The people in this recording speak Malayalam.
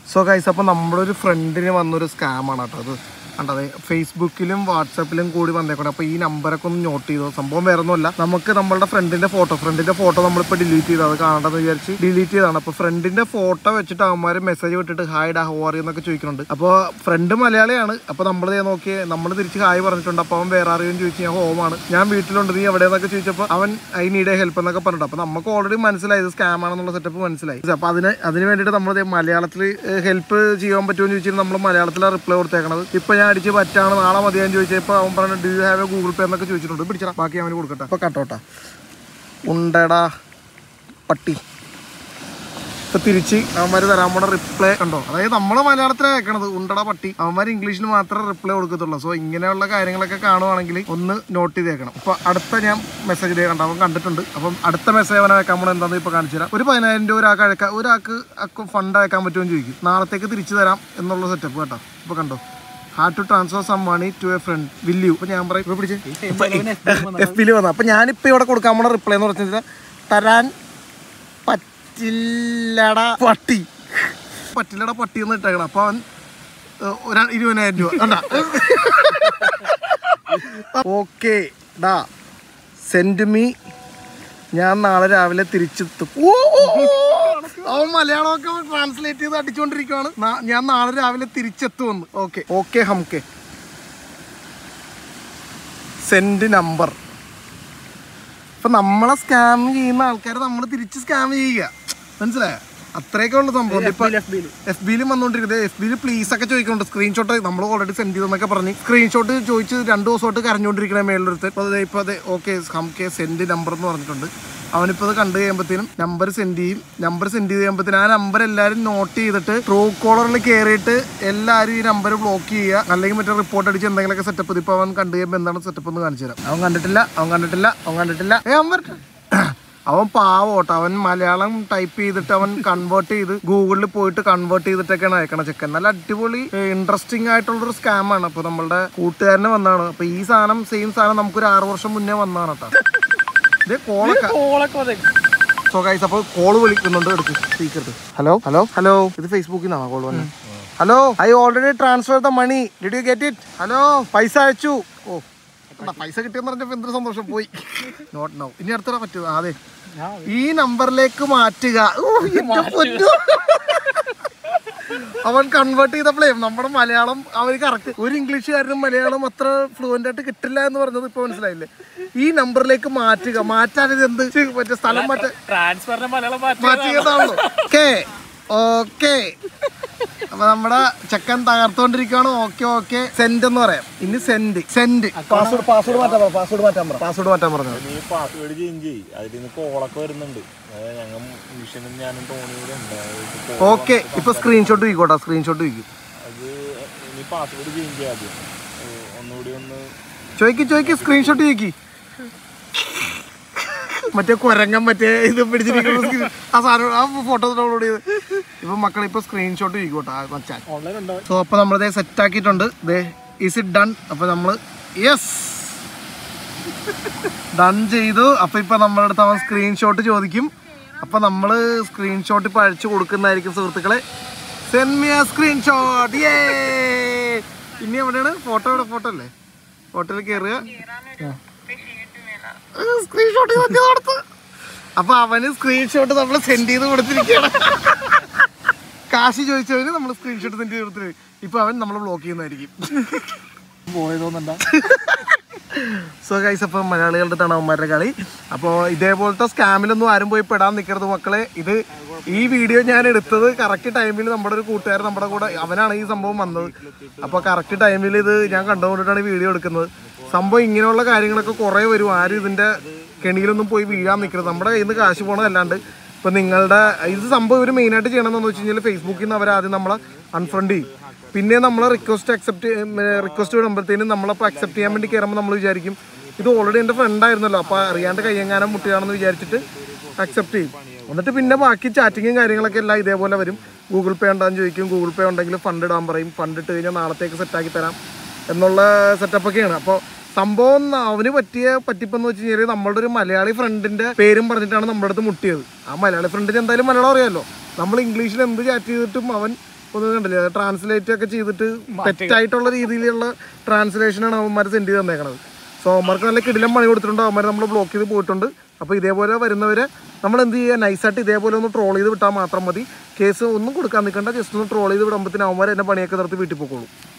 സോ ഗൈസ് അപ്പോൾ നമ്മുടെ ഒരു ഫ്രണ്ടിന് വന്നൊരു സ്കാമാണ് കേട്ടോ അത് കണ്ടത് ഫേസ്ബുക്കിലും വാട്സപ്പിലും കൂടി വന്നേക്കണം അപ്പോൾ ഈ നമ്പറൊക്കെ ഒന്ന് നോട്ട് ചെയ്തോ സംഭവം വേറെ ഒന്നുമല്ല നമുക്ക് നമ്മളുടെ ഫ്രണ്ടിന്റെ ഫോട്ടോ ഫ്രണ്ടിന്റെ ഫോട്ടോ നമ്മളിപ്പോൾ ഡിലീറ്റ് ചെയ്ത് അത് കാണണ്ടെന്ന് വിചാരിച്ച് ഡിലീറ്റ് ചെയ്താണ് അപ്പോൾ ഫ്രണ്ടിന്റെ ഫോട്ടോ വെച്ചിട്ട് അവന്മാർ മെസ്സേജ് വിട്ടിട്ട് ഹായ് ഡാ ഹോറി എന്നൊക്കെ ചോദിക്കുന്നുണ്ട് അപ്പോൾ ഫ്രണ്ട് മലയാളിയാണ് അപ്പോൾ നമ്മൾ നോക്കി നമ്മൾ തിരിച്ച് ഹായ് പറഞ്ഞിട്ടുണ്ട് അപ്പോൾ അവൻ വേറെ അറിയും ചോദിച്ചു ഞാൻ ഹോമാണ് ഞാൻ വീട്ടിലുണ്ട് നീ എവിടെയെന്നൊക്കെ ചോദിച്ചപ്പോൾ അവൻ ഐ നീഡ് ഹെൽപ്പ് എന്നൊക്കെ പറഞ്ഞിട്ട് അപ്പോൾ നമുക്ക് ഓൾറെഡി മനസ്സിലായി ഇത് സ്കാം ആണെന്നുള്ള സെറ്റപ്പ് മനസ്സിലായി അപ്പോൾ അതിന് അതിന് വേണ്ടിയിട്ട് നമ്മൾ മലയാളത്തിൽ ഹെൽപ്പ് ചെയ്യാൻ പറ്റുമോ എന്ന് ചോദിച്ചിട്ട് നമ്മൾ മലയാളത്തിലാണ് റിപ്ലൈ കൊടുത്തേക്കണത് ഇപ്പോൾ ഞാൻ അടിച്ച് പറ്റാണ് നാളെ മതിയാന്ന് ചോദിച്ചപ്പോൾ അവൻ പറഞ്ഞു do you have a Google Pay എന്നൊക്കെ ചോദിച്ചിട്ടുണ്ട് പിടിച്ചാ ബാക്കി അവന് കൊടുക്കട്ടെ അപ്പോൾ കട്ടോട്ടാ ഉണ്ടടാ പട്ടി ഇപ്പൊ തിരിച്ച് അവന്മാര് തരാൻ പോണ റിപ്ലൈ കണ്ടോ അതായത് നമ്മള് മലയാളത്തിലാണ് കേൾക്കണത് ഉണ്ടട പട്ടി അവന്മാർ ഇംഗ്ലീഷിൽ മാത്രമേ റിപ്ലൈ കൊടുക്കത്തുള്ളൂ സോ ഇങ്ങനെയുള്ള കാര്യങ്ങളൊക്കെ കാണുവാണെങ്കിൽ ഒന്ന് നോട്ട് ചെയ്തേക്കണം ഇപ്പൊ അടുത്ത ഞാൻ മെസ്സേജ് ഇതേ കണ്ടോ അവൻ കണ്ടിട്ടുണ്ട് അപ്പം അടുത്ത മെസ്സേജ് അവനെ അയക്കാൻ പോണ എന്താണെന്ന് ഇപ്പൊ കാണിച്ചു തരാം ഒരു പതിനായിരം രൂപ ഒരാൾക്ക് അയക്കാൻ ഒരാൾക്ക് അക്ക ഫണ്ട് അയക്കാൻ പറ്റുമോ എന്ന് ചോദിക്കും നാളത്തേക്ക് തിരിച്ചു തരാം എന്നുള്ള സെറ്റപ്പ് കേട്ടോ ഇപ്പൊ കണ്ടോ ഹാ to transfer some money to a friend will you അപ്പൊ ഞാൻ പറയും ഇപ്പൊ പിടിച്ച് എഫ് ബിയിൽ വന്ന അപ്പൊ ഞാനിപ്പോ ഇവിടെ കൊടുക്കാൻ പോണ റിപ്ലൈ എന്ന് പറഞ്ഞാൽ തരാൻ പറ്റില്ലടാ പട്ടി പറ്റില്ലടാ പട്ടി എന്ന് ഇട്ടേക്കണം അപ്പൊ അവൻ ഏഹ്, ഒരാ ഇരുപതിനായിരം രൂപ കണ്ടാ ഓക്കെ ഡാ സെൻഡ് മീ ഞാൻ നാളെ രാവിലെ തിരിച്ചെത്തും ഓ, ഓ, ഓ. അവൻ മലയാളമൊക്കെ ട്രാൻസ്ലേറ്റ് ചെയ്ത് അടിച്ചുകൊണ്ടിരിക്കുവാണ് നാ- ഞാൻ നാളെ രാവിലെ തിരിച്ചെത്തുമെന്ന് ഓക്കെ ഓക്കെ ഹംകെ സെൻഡ് നമ്പർ ഇപ്പൊ നമ്മളെ സ്കാം ചെയ്യുന്ന ആൾക്കാരെ നമ്മൾ തിരിച്ച് സ്കാം ചെയ്യുക മനസ്സിലായോ അത്രയൊക്കെ ഉള്ള സംഭവം ഇപ്പൊ എഫ് ബിയിലും വന്നോണ്ടിരിക്കുന്നത് എഫ് ബിയിൽ പ്ലീസ് ഒക്കെ ചോദിക്കുന്നുണ്ട് സ്ക്രീൻഷോട്ട് നമ്മൾ ഓൾറെഡി സെൻഡ് ചെയ്തെന്നൊക്കെ പറഞ്ഞ് സ്ക്രീൻഷോട്ട് ചോദിച്ച് രണ്ട് ദിവസമായിട്ട് കരഞ്ഞുകൊണ്ടിരിക്കണ മേളിലൊരുത്ത് ഇപ്പോൾ അതെ ഇപ്പോൾ അതെ ഓക്കെ ഹംകെ സെൻഡ് നമ്പർ എന്ന് പറഞ്ഞിട്ടുണ്ട് അവനിപ്പോൾ അത് കണ്ടു കഴിയുമ്പോഴത്തേനും നമ്പർ സെൻഡ് ചെയ്യും നമ്പർ സെൻഡ് ചെയ്ത് കഴിയുമ്പോഴത്തേനും ആ നമ്പർ എല്ലാവരും നോട്ട് ചെയ്തിട്ട് ട്രൂ കോളറിൽ കയറിയിട്ട് എല്ലാവരും ഈ നമ്പർ ബ്ലോക്ക് ചെയ്യുക അല്ലെങ്കിൽ മറ്റേ റിപ്പോർട്ട് അടിച്ച് എന്തെങ്കിലുമൊക്കെ സെറ്റപ്പ് ഇപ്പോൾ അവൻ കണ്ടു കഴിയുമ്പോൾ എന്താണ് സെറ്റപ്പ് എന്ന് കാണിച്ചു തരാം അവൻ കണ്ടിട്ടില്ല അവൻ കണ്ടിട്ടില്ല അവൻ കണ്ടിട്ടില്ല ഏ അവൻ വരട്ടെ അവൻ പാവോട്ടോ അവൻ മലയാളം ടൈപ്പ് ചെയ്തിട്ട് അവൻ കൺവേർട്ട് ചെയ്ത് ഗൂഗിളിൽ പോയിട്ട് കൺവേർട്ട് ചെയ്തിട്ടൊക്കെയാണ് അയക്കണ ചെക്കൻ നല്ല അടിപൊളി ഇൻട്രസ്റ്റിംഗ് ആയിട്ടുള്ളൊരു സ്കാമാണ് അപ്പൊ നമ്മളുടെ കൂട്ടുകാരനെ വന്നതാണ് അപ്പൊ ഈ സാധനം സെയിം സാധനം നമുക്കൊരു ആറ് വർഷം മുന്നേ വന്നതാണ് കേട്ടോ ഇത് കോളൊക്കെ സോ ഗൈസ് അപ്പോൾ കോള് വിളിക്കുന്നുണ്ട് എടുക്ക് സ്പീക്കർ ഹലോ ഹലോ ഹലോ ഇത് ഫേസ്ബുക്കിൽ നിന്നാണോ കോൾ വന്നത് hello I already transfer the money did you get it hello പൈസ അയച്ചു ഓ കണ്ടാ, പൈസ കിട്ടിയെന്ന് പറഞ്ഞപ്പോ എന്തൊരു സന്തോഷം പോയി നോട്ട് നോ ഇനി അടുത്തട പറ്റുമോ അതെ ഈ നമ്പറിലേക്ക് മാറ്റുക ഓ, എന്റെ പൊന്നോ. അവൻ കൺവേർട്ട് ചെയ്തപ്പോഴേ നമ്മുടെ മലയാളം അവന് കറക്റ്റ് ഒരു ഇംഗ്ലീഷുകാരനും മലയാളം അത്ര ഫ്ലുവന്റ് ആയിട്ട് കിട്ടില്ല എന്ന് പറഞ്ഞത് ഇപ്പൊ മനസ്സിലായില്ലേ ഈ നമ്പറിലേക്ക് മാറ്റുക മാറ്റാൻ എന്ത് ഛെ, മറ്റേ സ്ഥലം മാറ്റ ട്രാൻസ്ഫറിന്റെ മലയാളം മാറ്റി മാറ്റിയതാണല്ലോ ഓക്കെ ഓക്കെ അപ്പൊ നമ്മുടെ ചെക്കൻ തകർത്തോണ്ടിരിക്കുകയാണ് ഓക്കെ ഓക്കെ സെൻഡ് എന്ന് പറയാം ഇനി സെൻഡ് സെൻഡ് പാസ്വേഡ് പാസ്വേഡ് മാറ്റാൻ പറ പാസ്വേഡ് മാറ്റാൻ പറ പാസ്വേഡ് മാറ്റാൻ പറഞ്ഞു നീ പാസ്വേഡ് ചേഞ്ച് ചെയ്യ് അതിൽ നിന്ന് കോളൊക്കെ വരുന്നുണ്ട് അതായത് ഞങ്ങൾ മിഷനും ഞാനും ടോണിയുടെ ഉണ്ട് അതായത് call ഓക്കെ ഇപ്പൊ സ്ക്രീൻഷോട്ട് വയ്ക്കോട്ടെ സ്ക്രീൻഷോട്ട് വയ്ക്കും അത് നീ പാസ്വേഡ് ചേഞ്ച് ചെയ്യാം ആദ്യം ഏഹ് ഒന്നുകൂടി ഒന്ന് ചോയ്ക്ക് ചോയ്ക്ക് സ്ക്രീൻഷോട്ട് ചോയ്ക്ക് മറ്റേ കുരങ്ങൻ മറ്റേ ഇത് പിടിച്ചിരിക്കുന്ന screen- ആ സാധനം ആ ഫോട്ടോ ഡൗൺലോഡ് ചെയ്ത് ഇപ്പൊ മക്കൾ ഇപ്പൊ സ്ക്രീൻഷോട്ട് ചോദിക്കോട്ടെ മച്ചാൻ ഓൺലൈൻ ഉണ്ടോ സോ അപ്പോൾ നമ്മളിതേ സെറ്റ് ആക്കിയിട്ടുണ്ട് ദേ ഈസ് ഇറ്റ് ഡൺ അപ്പോൾ നമ്മൾ യെസ് ഡൺ ചെയ്തു അപ്പോൾ ഇപ്പോൾ നമ്മുടെ അടുത്ത് അവൻ സ്ക്രീൻഷോട്ട് ചോദിക്കും അപ്പോൾ നമ്മൾ സ്ക്രീൻഷോട്ട് ഇപ്പോൾ അയച്ചു കൊടുക്കുന്നതായിരിക്കും സുഹൃത്തുക്കളെ സെൻഡ് മി ആ സ്ക്രീൻഷോട്ട് ഏ ഇനി എവിടെയാണ് ഫോട്ടോ എവിടെ ഫോട്ടോ അല്ലേ ഫോട്ടോയിൽ കയറുക സ്ക്രീൻഷോട്ട് കൊടുത്ത് അപ്പൊ അവന് സ്ക്രീൻഷോട്ട് നമ്മൾ സെൻഡ് ചെയ്ത് കൊടുത്തിരിക്കുകയാണ് കാശ് ചോദിച്ചവന് നമ്മൾ സ്ക്രീൻഷോട്ട് സെൻഡ് ചെയ്ത് കൊടുത്തിട്ട് ഇപ്പൊ അവൻ നമ്മൾ ബ്ലോക്ക് ചെയ്യുന്നതായിരിക്കും പോയതോന്നുണ്ടാ സോ ഗൈസ് അപ്പോൾ മലയാളികളുടെ അടുത്താണ് അവന്മാരുടെ കളി അപ്പോൾ ഇതേപോലത്തെ സ്കാമിലൊന്നും ആരും പോയി പെടാൻ നിൽക്കരുത് മക്കളെ ഇത് ഈ വീഡിയോ ഞാൻ എടുത്തത് കറക്റ്റ് ടൈമിൽ നമ്മുടെ ഒരു കൂട്ടുകാരൻ നമ്മുടെ കൂടെ അവനാണ് ഈ സംഭവം വന്നത് അപ്പോൾ കറക്റ്റ് ടൈമിൽ ഇത് ഞാൻ കണ്ടുകൊണ്ടിട്ടാണ് ഈ വീഡിയോ എടുക്കുന്നത് സംഭവം ഇങ്ങനെയുള്ള കാര്യങ്ങളൊക്കെ കുറേ വരും ആരും ഇതിൻ്റെ കെണിയിലൊന്നും പോയി വീഴാൻ നിൽക്കരുത് നമ്മുടെ കയ്യിൽ നിന്ന് കാശ് പോകണതല്ലാണ്ട് ഇപ്പം നിങ്ങളുടെ ഇത് സംഭവം ഇവർ മെയിനായിട്ട് ചെയ്യണമെന്ന് വെച്ച് കഴിഞ്ഞാൽ ഫേസ്ബുക്കിൽ നിന്ന് അവർ ആദ്യം നമ്മളെ അൺഫ്രണ്ട് ചെയ്യും പിന്നെ നമ്മൾ റിക്വസ്റ്റ് അക്സെപ്റ്റ് റിക്വസ്റ്റ് വിടുമ്പോഴത്തേനും നമ്മളപ്പോൾ അക്സെപ്റ്റ് ചെയ്യാൻ വേണ്ടി കയറുമ്പോൾ നമ്മൾ വിചാരിക്കും ഇത് ഓൾറെഡി എൻ്റെ ഫ്രണ്ട് ആയിരുന്നല്ലോ അപ്പോൾ അറിയാണ്ട് കയ്യെങ്ങാനും മുട്ടുകയാണെന്ന് വിചാരിച്ചിട്ട് അക്സെപ്റ്റ് ചെയ്യും എന്നിട്ട് പിന്നെ ബാക്കി ചാറ്റിങ്ങും കാര്യങ്ങളൊക്കെ എല്ലാം ഇതേപോലെ വരും ഗൂഗിൾ പേ ഉണ്ടെന്ന് ചോദിക്കും ഗൂഗിൾ പേ ഉണ്ടെങ്കിൽ ഫണ്ട് ഇടാൻ പറയും ഫണ്ട് ഇട്ട് കഴിഞ്ഞാൽ നാളത്തേക്ക് സെറ്റാക്കി തരാം എന്നുള്ള സെറ്റപ്പൊക്കെയാണ് അപ്പോൾ സംഭവം അവന് പറ്റിയ പറ്റിപ്പെന്ന് വെച്ച് കഴിഞ്ഞാൽ നമ്മളുടെ ഒരു മലയാളി ഫ്രണ്ടിന്റെ പേരും പറഞ്ഞിട്ടാണ് നമ്മുടെ അടുത്ത് മുട്ടിയത് ആ മലയാളി ഫ്രണ്ടിന് എന്തായാലും മലയാളം അറിയാമല്ലോ നമ്മൾ ഇംഗ്ലീഷിൽ എന്ത് ചാറ്റ് ചെയ്തിട്ടും അവൻ ഒന്ന് കണ്ടില്ലേ ട്രാൻസ്ലേറ്റ് ഒക്കെ ചെയ്തിട്ട് തെറ്റായിട്ടുള്ള രീതിയിലുള്ള ട്രാൻസ്ലേഷനാണ് അവന്മാർ സെൻഡ് ചെയ്ത് തന്നേക്കണത് സോ അവന്മാർക്ക് നല്ല കിടിലം പണി കൊടുത്തിട്ടുണ്ട് അവന്മാർ നമ്മൾ ബ്ലോക്ക് ചെയ്ത് പോയിട്ടുണ്ട് അപ്പോൾ ഇതേപോലെ വരുന്നവരെ നമ്മൾ എന്ത് ചെയ്യുക നൈസായിട്ട് ഇതേപോലെ ഒന്ന് ട്രോൾ ചെയ്ത് വിട്ടാൽ മാത്രം മതി കേസ് ഒന്നും കൊടുക്കാൻ നിൽക്കണ്ട ജസ്റ്റ് ഒന്ന് ട്രോൾ ചെയ്ത് വിടുമ്പോഴത്തേന് അവന്മാർ എന്നെ പണിയൊക്കെ നിർത്തി വീട്ടിൽ പോയിക്കോളും